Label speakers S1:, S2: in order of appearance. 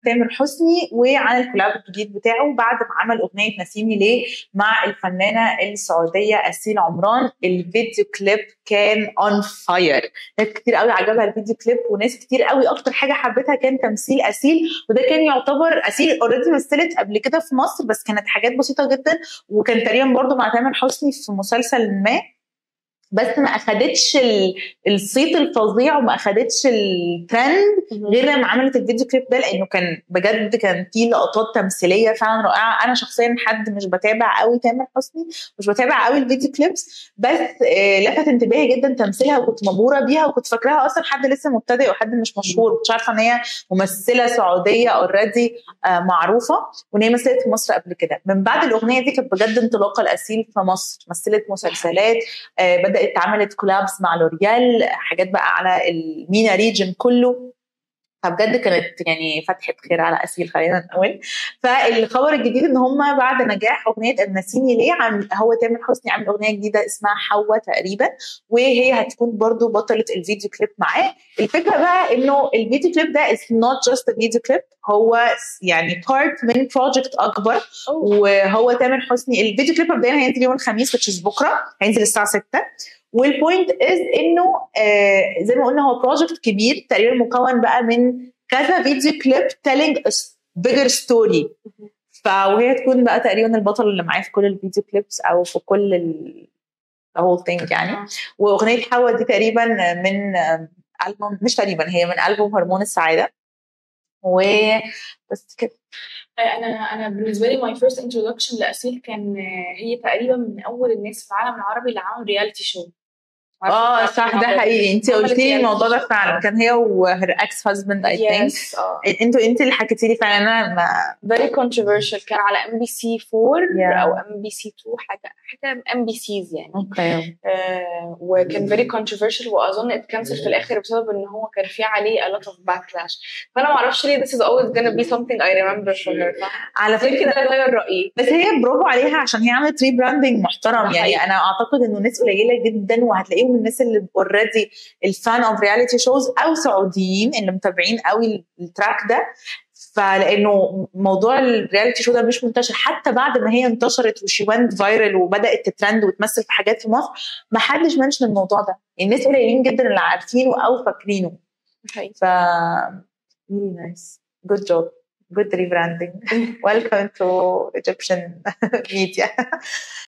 S1: تامر حسني وعن الكولاب الجديد بتاعه بعد ما عمل اغنيه نسيني ليه مع الفنانه السعوديه اسيل عمران الفيديو كليب كان اون فاير ناس كتير قوي عجبها الفيديو كليب وناس كتير قوي اكتر حاجه حبتها كان تمثيل اسيل وده كان يعتبر اسيل اوريدي مثلت قبل كده في مصر بس كانت حاجات بسيطه جدا وكان تقريبا برضو مع تامر حسني في مسلسل ما بس ما اخدتش الصيت الفظيع وما اخدتش الترند غير لما عملت الفيديو كليب ده لانه كان بجد كان فيه لقطات تمثيليه فعلا رائعه انا شخصيا حد مش بتابع قوي تامر حسني مش بتابع قوي الفيديو كليبس بس لفت انتباهي جدا تمثيلها وكنت مبهوره بيها وكنت فاكراها اصلا حد لسه مبتدئ وحد مش مشهور كنت عارفه ان هي ممثله سعوديه اوريدي معروفه وان هي مثلت في مصر قبل كده من بعد الاغنيه دي كانت بجد انطلاقه الاسيل في مصر مثلت مسلسلات بدات عملت كولابس مع لوريال حاجات بقى على المينا ريجن كله فبجد كانت يعني فتحه خير على اسيل خلينا نقول فالخبر الجديد ان هم بعد نجاح اغنيه النسيني ليه عم هو تامر حسني عامل اغنيه جديده اسمها حوا تقريبا وهي هتكون برضو بطله الفيديو كليب معاه الفكره بقى انه الفيديو كليب ده is not just a فيديو كليب هو يعني بارت من بروجكت اكبر وهو تامر حسني الفيديو كليب مبدئيا هينزل يوم الخميس which is بكره هينزل الساعه 6 والبوينت از انه آه زي ما قلنا هو بروجكت كبير تقريبا مكون بقى من كذا فيديو كليب تيلينج بيجر ستوري فوهي تكون بقى تقريبا البطل اللي معاه في كل الفيديو كليبس او في كل ال whole thing يعني واغنيه حوا دي تقريبا من البوم مش تقريبا هي من البوم هرمون السعاده وبس كده
S2: انا انا بالنسبه لي ماي فيرست انتروداكشن لاسيل كان هي تقريبا من اول الناس في العالم العربي اللي عملوا رياليتي شو
S1: اه صح ده حقيقي انت قلتي لي الموضوع ده فعلا كان هي وهير اكس هازبند اي ثينك انتوا انت اللي حكيتي لي فعلا انا ما
S2: فيري كونتروفيرشال كان على ام بي سي 4 او ام بي سي 2 حاجه حاجه ام بي سيز يعني
S1: اوكي
S2: آه وكان فيري كونتروفيرشال واظن اتكنسل في الاخر بسبب ان هو كان في عليه a lot of backlash فانا ما اعرفش ليه this is always gonna be something I remember from her
S1: على فكره
S2: كده غير رايي
S1: بس هي برافو عليها عشان هي عملت ري براندنج محترم يعني انا اعتقد انه ناس قليله جدا وهتلاقيهم من الناس اللي اوريدي الفان اوف رياليتي شوز او سعوديين اللي متابعين قوي التراك ده فلانه موضوع الرياليتي شو ده مش منتشر حتى بعد ما هي انتشرت وشي وينت فايرل وبدات تترند وتمثل في حاجات في مصر ما حدش منشن الموضوع ده الناس قليلين جدا اللي عارفينه او فاكرينه ف really nice good job good rebranding welcome to Egyptian media